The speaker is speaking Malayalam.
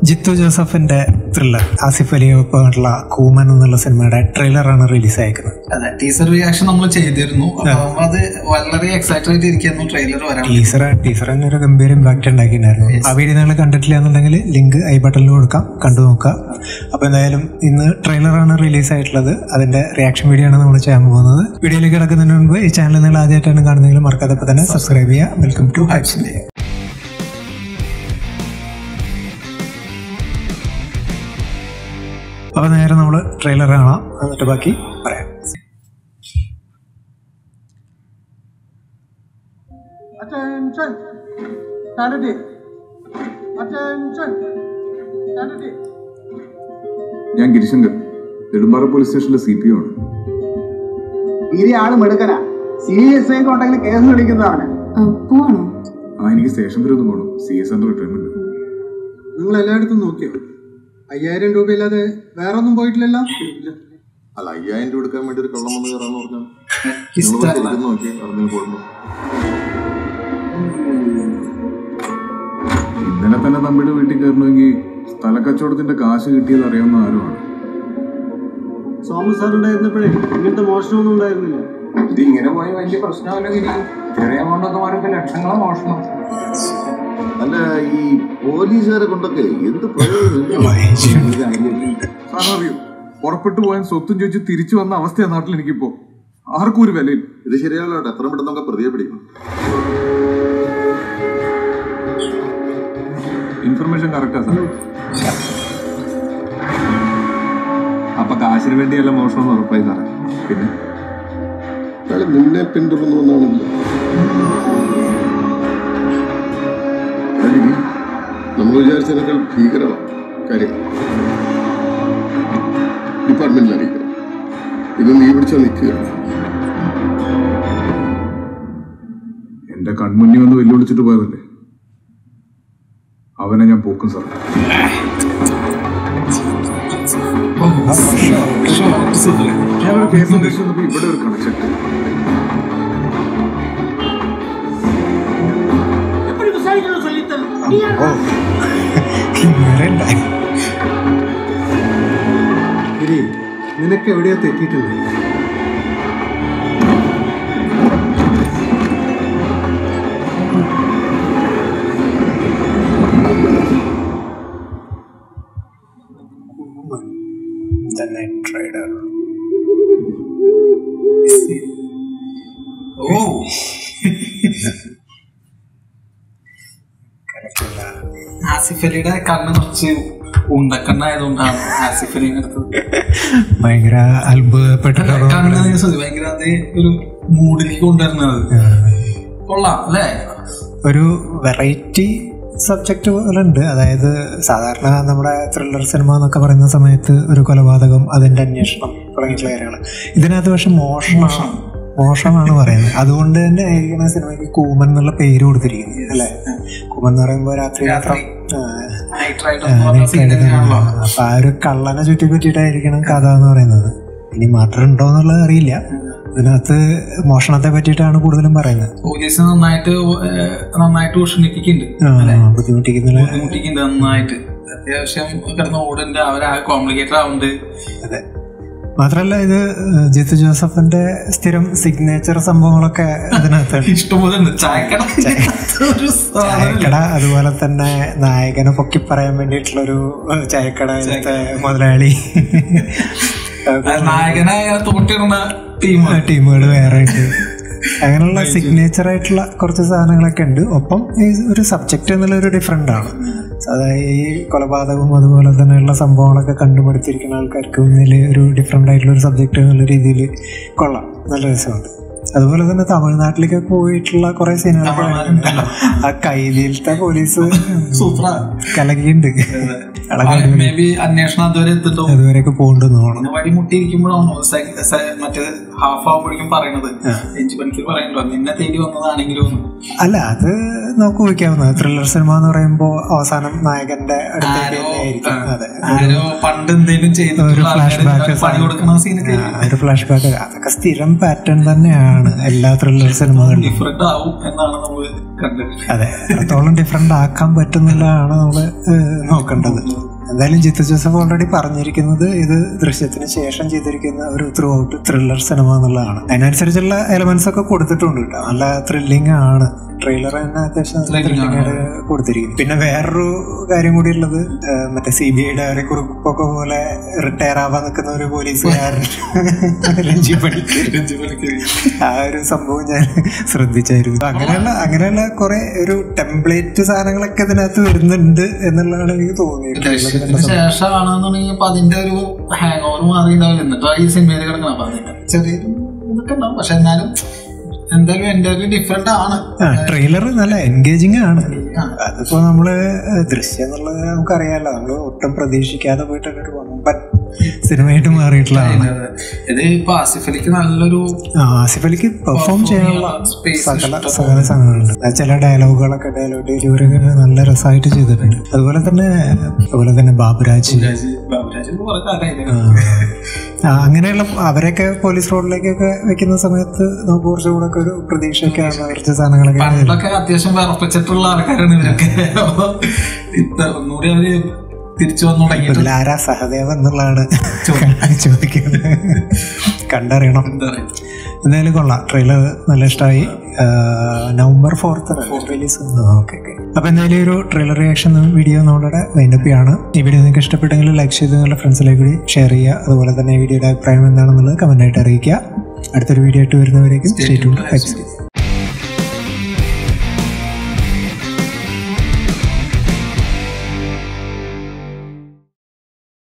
ജിത്തു ജോസഫിന്റെ ത്രില്ലർ ആസിഫ് അലി ഒപ്പമുള്ള കൂമൻ എന്നുള്ള സിനിമയുടെ ട്രെയിലറാണ് റിലീസ് അയക്കുന്നത് അതെ ടീസർ റിയാക്ഷൻ നമ്മൾ ചെയ്തിരുന്നു അപ്പൊ നമ്മൾ അത് വളരെ എക്സൈറ്റഡ് ആയിട്ട് ഇരിക്കുന്നു ട്രെയിലർ വരാൻ ടീസർ ടീസർ തന്നെ ഒരു ഗംഭീര ഇമ്പാക്ട് ഉണ്ടാക്കിയിട്ടുണ്ടായിരുന്നു ആ വീഡിയോ നിങ്ങൾ കണ്ടിട്ടില്ല എന്നുണ്ടെങ്കിൽ ലിങ്ക് ഐ ബട്ടണിൽ കൊടുക്കാം കണ്ടു നോക്കാം അപ്പൊ എന്തായാലും ഇന്ന് ട്രെയിലറാണ് റിലീസ് ആയിട്ടുള്ളത് അതിന്റെ റിയാക്ഷൻ വീഡിയോ ആണ് നമ്മൾ ചെയ്യാൻ പോകുന്നത് വീഡിയോയിലേക്ക് കിടക്കുന്നതിന് മുൻപ് ഈ ചാനൽ നിങ്ങൾ ആദ്യമായിട്ടാണ് കാണുന്നതെങ്കിൽ മറക്കാതെ ഇപ്പൊ തന്നെ സബ്സ്ക്രൈബ് ചെയ്യുക വെൽക്കം ടു ഹൈപ്സ് ഇന്ത്യ അപ്പൊ നേരെ നമ്മൾ ട്രെയിലർ കാണാം എന്നിട്ട് ബാക്കി പറയാം Attention! Candidate! Attention! Candidate! ഞാൻ ഗിരിശങ്കർ നെടുമ്പാറ പോലീസ് സ്റ്റേഷനിലെ സി പി ഒ ആണ് ഇനി ആള് മെടുക്കനാ സി എസ് ഐ ഉണ്ടെങ്കിൽ കേസ് വിളിക്കുന്നതാണ് പോവാണോ ആ എനിക്ക് സ്റ്റേഷൻ വരെ ഒന്ന് പോകണം സി എസ് സെന്റർ റിട്ടയർമെന്റ് നിങ്ങൾ എല്ലായിടത്തും നോക്കിയോ അയ്യായിരം രൂപയില്ലാതെ വേറെ ഒന്നും പോയിട്ടില്ലല്ലോ അല്ല അയ്യായിരം രൂപ എടുക്കാൻ വേണ്ടി ഒരു കള്ളം വന്ന് കയറാന്ന് പറഞ്ഞാൽ History. നിങ്ങൾ ശരിക്കും നോക്കി അറിഞ്ഞു പോകുന്നു ഇന്നലെ തന്നെ തമ്മിയുടെ വീട്ടിൽ കയറണമെങ്കിൽ സ്ഥലക്കച്ചവടത്തിന്റെ കാശ് കിട്ടിയത് അറിയാവുന്ന ആരുമാണ് സോമ സാർ ഉണ്ടായിരുന്നപ്പോഴേ ഇങ്ങനത്തെ മോഷണമൊന്നും ഉണ്ടായിരുന്നില്ല ഇത് ഇങ്ങനെ പോയ വലിയ പ്രശ്നമല്ല ഗിരി ചെറിയ എമൗണ്ടൊക്കെ മാറിയപ്പോ ലക്ഷങ്ങളെ മോഷണം അല്ല ഈ പോലീസുകാരെ കൊണ്ടൊക്കെ എന്ത് പ്രയോജനം സാറിന് അറിയോ പുറപ്പെട്ടു പോയാൻ സ്വത്തും ചോദിച്ച് തിരിച്ചു വന്ന അവസ്ഥയാണ് നാട്ടിൽ എനിക്കിപ്പോ ആർക്കും ഒരു വിലയില്ല ഇത് ശരിയല്ലോ എത്ര പെട്ടെന്ന് നമുക്ക് പ്രതിയെ പിടിക്കണം ഇൻഫർമേഷൻ കറക്റ്റാ സാർ അപ്പൊ കാശിന് വേണ്ടിയല്ല മോഷണം എന്ന് ഉറപ്പായി സാറേ പിന്നെ അയാൾ നിന്നെ പിന്തുടർന്നു എന്നാണല്ലോ അല്ലെങ്കിൽ നമ്മൾ വിചാരിച്ചതിനേക്കാൾ ഭീകരമാണ് കാര്യം ഡിപ്പാർട്ട്മെന്റിൽ അറിയിക്കണം ഇത് നീ പിടിച്ചാൽ നിൽക്കുക എന്റെ കൺമുന്നിൽ വന്ന് വെല്ലുവിളിച്ചിട്ട് പോയതല്ലേ അവനെ ഞാൻ പോക്കും സാർ ഞാൻ ഒരു കേസ് അന്വേഷിച്ച് വന്നപ്പോ ഇവിടെ ഒരു കണക്ഷൻ വേറെ ഉണ്ടായി ഗിരി നിനക്ക് എവിടെയോ തെറ്റിയിട്ടുണ്ട് The Night Rider. ഓ ആസിഫ് അലിയുടെ കണ്ണ് കുറച്ച് ഉണ്ടക്കണ്ണായതുകൊണ്ടാണ് ആസിഫ് അലിന്റെ അടുത്തത് ഭയങ്കര അത്ഭുതപ്പെട്ടിട്ട് കണ്ണ് നീ ശ്രദ്ധി- ഭയങ്കര അത് ഒരു മൂഡിലേക്ക് കൊണ്ടുവരുന്നത് കൊള്ളാം അല്ലേ ഒരു വെറൈറ്റി സബ്ജക്റ്റ് പോലെ ഉണ്ട് അതായത് സാധാരണ നമ്മുടെ ത്രില്ലർ സിനിമ എന്നൊക്കെ പറയുന്ന സമയത്ത് ഒരു കൊലപാതകം അതിന്റെ അന്വേഷണം തുടങ്ങിയിട്ടുള്ള കാര്യങ്ങൾ ഇതിനകത്ത് പക്ഷെ മോഷണമാണ് മോഷണമാണ് പറയുന്നത് അതുകൊണ്ട് തന്നെ ആയിരിക്കണം ആ സിനിമയ്ക്ക് കൂമൻ എന്നുള്ള പേര് കൊടുത്തിരിക്കുന്നത് അല്ലേ കൂമൻ എന്ന് പറയുമ്പോൾ രാത്രി രാത്രി. ആ, നൈറ്റ് റൈഡ് ആ, എന്ന് പറഞ്ഞ night scene ride തന്നെയാണല്ലോ. തന്നെയാണ്. അപ്പൊ ആ ഒരു കള്ളനെ ചുറ്റി പറ്റിയിട്ടായിരിക്കണം കഥ എന്ന് പറയുന്നത് ഇനി മാത്രം ഉണ്ടോ എന്നുള്ളത് അറിയില്ല ഇതിനകത്ത് മോഷണത്തെ പറ്റിയിട്ടാണ് കൂടുതലും പറയുന്നത് പോലീസ് നന്നായിട്ട് ഏഹ്, നന്നായിട്ട് ഉഷ്ണിപ്പിക്കുന്നുണ്ട് ആ, ബുദ്ധിമുട്ടിക്കുന്ന ബുദ്ധിമുട്ടിക്കുന്നുണ്ട് നന്നായിട്ട് അത്യാവശ്യം കിടന്ന് ഓടുന്നുണ്ട് അവരാകെ കോംപ്ലിക്കേറ്റഡ് ആവുന്നുണ്ട് അതെ മാത്രല്ല ഇത് ജിത്തു ജോസഫിന്റെ സ്ഥിരം സിഗ്നേച്ചർ സംഭവങ്ങളൊക്കെ ഇതിനകത്തുണ്ട് ഇഷ്ടംപോലെ ഉണ്ട് ചായക്കട ഒരു സാധനമില്ല. ചായക്കട അതുപോലെ തന്നെ നായകനെ പൊക്കി പറയാൻ വേണ്ടിയിട്ടുള്ള ഒരു ചായക്കടയിലത്തെ മുതലാളി നായകനെ തോട്ടിടുന്ന ടീം ടീമുകൾ വേറെ ഉണ്ട് അങ്ങനെയുള്ള സിഗ്നേച്ചർ ആയിട്ടുള്ള കുറച്ച് സാധനങ്ങളൊക്കെ ഉണ്ട് ഒപ്പം ഈ ഒരു സബ്ജക്റ്റ് എന്നുള്ള ഒരു ഡിഫറെൻ്റ് ആണ് അതായത് ഈ കൊലപാതകവും അതുപോലെ തന്നെയുള്ള സംഭവങ്ങളൊക്കെ കണ്ടുപിടിച്ചിരിക്കുന്ന ആൾക്കാർക്ക് മുന്നിൽ ഒരു ഡിഫറെൻ്റ് ആയിട്ടുള്ള ഒരു സബ്ജക്റ്റ് എന്നുള്ള രീതിയിൽ കൊള്ളാം നല്ല രസമുണ്ട് അതുപോലെ തന്നെ തമിഴ്നാട്ടിലേക്ക് പോയിട്ടുള്ള കുറെ സിനിമകളൊക്കെ ആ കൈതിയിലത്തെ പോലീസ് സൂപ്പറാ കലകിയുണ്ട് മേ ബി അന്വേഷണം അതുവരെ എത്തുന്നുണ്ടാവും അതുവരെയൊക്കെ പോകണ്ടെന്ന് തോന്നണം പിന്നെ വഴിമുട്ടിയിരിക്കുമ്പോഴാണ് സെ- സെ- മറ്റേ ഹാഫ് ആവുമ്പോഴേക്കും പറയണത് രഞ്ജി പണിക്കർ പറയണ്ടോ നിന്നെ തേടി വന്നതാണെങ്കിലും അല്ല അത് നമുക്ക് ഊഹിക്കാവുന്നത് ത്രില്ലർ സിനിമ എന്ന് പറയുമ്പോൾ അവസാനം നായകന്റെ അടുത്തേക്ക് ആരോ തന്നെ ആയിരിക്കും ആ, അതെ ആരോ പണ്ട് എന്തെങ്കിലും ഒരു ചെയ്തിട്ടുള്ള ഫ്ലാഷ് ആൾക്കാര് ബാക്ക് പണി കൊടുക്കുന്ന സീനൊക്കെ ഒരു ഫ്ലാഷ് ബാക്ക് അതൊക്കെ സ്ഥിരം പാറ്റേൺ തന്നെയാണ് എല്ലാ ത്രില്ലർ സിനിമകളിലും ഡിഫറെന്റ് ആവും എന്നാണ് നമ്മൾ കണ്ടത് അതെ എത്രത്തോളം ഡിഫറെന്റ് ആക്കാൻ പറ്റുന്നില്ലാണ് നമ്മൾ നോക്കേണ്ടത് എന്തായാലും ജിത്തു ജോസഫ് ഓൾറെഡി പറഞ്ഞിരിക്കുന്നത് ഇത് ദൃശ്യത്തിന് ശേഷം ചെയ്തിരിക്കുന്ന ഒരു ത്രൂ ഔട്ട് ത്രില്ലർ സിനിമ എന്നുള്ളതാണ് അതിനനുസരിച്ചുള്ള എലമെന്റ്സ് ഒക്കെ കൊടുത്തിട്ടുണ്ട് കേട്ടോ നല്ല ത്രില്ലിംഗ് ആണ് ട്രെയിലർ തന്നെ അത്യാവശ്യം ത്രില്ലിംഗ് ആയിട്ട് കൊടുത്തിരിക്കുന്നു പിന്നെ വേറൊരു കാര്യം കൂടി ഉള്ളത് ആ, മറ്റേ സി ബി ഐയുടെ ഒരു കുറിപ്പൊക്കെ പോലെ റിട്ടയർ ആവാൻ നിൽക്കുന്ന ഒരു പോലീസുകാരൻ രഞ്ജി പണിക്കർ രഞ്ജി പണിക്കർ ആ ഒരു സംഭവം ഞാൻ ശ്രദ്ധിച്ചായിരുന്നു അങ്ങനെയുള്ള അങ്ങനെയുള്ള കുറെ ഒരു ടെംപ്ലേറ്റ് സാധനങ്ങളൊക്കെ ഇതിനകത്ത് വരുന്നുണ്ട് എന്നുള്ളതാണ് എനിക്ക് തോന്നിയത് ദൃശ്യത്തിന് ശേഷമാണെന്നുണ്ടെങ്കിൽ അപ്പൊ അതിന്റെ ഒരു ഹാങ് ഓവർ മാറി ഉണ്ടാവും എന്നിട്ട് ഈ സിനിമയിൽ കിടക്കണം അപ്പൊ അതിന്റെ ചെറിയൊരു ഇതൊക്കെ ഉണ്ടാവും പക്ഷെ എന്നാലും എന്തായാലും എൻ്റെ ഒരു ഡിഫറെന്റ് ആണ് ആ ട്രെയിലർ നല്ല എൻഗേജിങ് ആണ് അതിപ്പോ നമ്മള് ദൃശ്യം എന്നുള്ളത് നമുക്കറിയാലോ നമ്മള് ഒട്ടും പ്രതീക്ഷിക്കാതെ പോയിട്ടൊക്കെ ഒരു വമ്പൻ സിനിമയായിട്ട് മാറിയിട്ടുള്ളതാണ് ഇത് ഇപ്പൊ ആസിഫ് അലിക്ക് നല്ലൊരു ആ, ആസിഫ് അലിക്ക് പെർഫോം ചെയ്യാനുള്ള space സകല സകല സാധനങ്ങളുണ്ട് ആ, ചില ഡയലോഗുകളൊക്കെ ഡയലോഗ് ഡെലിവറി നല്ല രസമായിട്ട് ചെയ്തിട്ടുണ്ട് അതുപോലെ തന്നെ അതുപോലെ തന്നെ ബാബുരാജ് രാജ് ബാബുരാജ് എന്ന് കുറെ കാലമായില്ലേ ആ, അങ്ങനെയുള്ള അവരൊക്കെ പോലീസ് റോഡിലേക്കൊക്കെ വെക്കുന്ന സമയത്ത് നമുക്ക് കുറച്ചുകൂടെ ഒക്കെ ഒരു പ്രതീക്ഷയൊക്കെ ആണ് കുറച്ച് സാധനങ്ങളൊക്കെ പണ്ടൊക്കെ അത്യാവശ്യം വിറപ്പിച്ചിട്ടുള്ള ആൾക്കാരാണ് ഇവരൊക്കെ അപ്പൊ ഇത്ര ഒന്നുകൂടി അവര് തിരിച്ചു വന്നു തുടങ്ങിയിട്ട് ഇതിൽ ആരാ സഹദേവ എന്നുള്ളതാണ് ചോദിക്കുന്നത് കണ്ടറിയണം എന്താ പറയാ എന്തായാലും കൊള്ളാം ട്രെയിലർ നല്ല ഇഷ്ടമായി November fourth release okay okay അപ്പൊ എന്തായാലും ഈ ഒരു ട്രെയിലർ റിയാക്ഷൻ വീഡിയോ നമ്മളുടെ വൈൻഡപ്പ് ചെയ്യാണ് ഈ വീഡിയോ നിങ്ങൾക്ക് ഇഷ്ടപ്പെട്ടെങ്കിൽ ലൈക്ക് ചെയ്ത് നിങ്ങളുടെ ഫ്രണ്ട്സിലേക്ക് കൂടി ഷെയർ ചെയ്യുക അതുപോലെ തന്നെ ഈ വീഡിയോയുടെ അഭിപ്രായം എന്താണെന്നുള്ളത് കമന്റ് ആയിട്ട് അറിയിക്കുക അടുത്തൊരു വീഡിയോ ആയിട്ട് വരുന്നവരേക്കും സ്റ്റേ ടു